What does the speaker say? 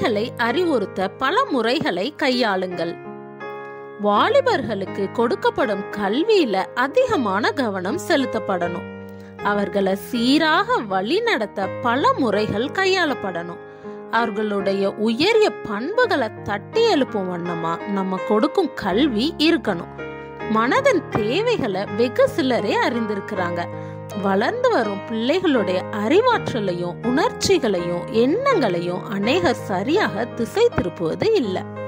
பிள்ளைகளை அறிவுறுத்த பல முறைகளை கையாளுங்கள் வாலிபர்களுக்கு கொடுக்கப்படும் கல்வியில அதிகமான கவனம் செலுத்தப்படணும் அவர்களை சீராக வழி நடத்த பல முறைகள் கையாளப்படணும் அவர்களுடைய உயரிய பண்புகளை தட்டி எழுப்பும் வண்ணமா நம்ம கொடுக்கும் கல்வி இருக்கணும் மனதின் தேவைகளை வெகு சிலரே அறிந்திருக்கிறாங்க வளர்ந்து வரும் பிள்ளைகளுடைய அறிவாற்றலையும் உணர்ச்சிகளையும் எண்ணங்களையும் அநேகர் சரியாக திசை திருப்புவது இல்லை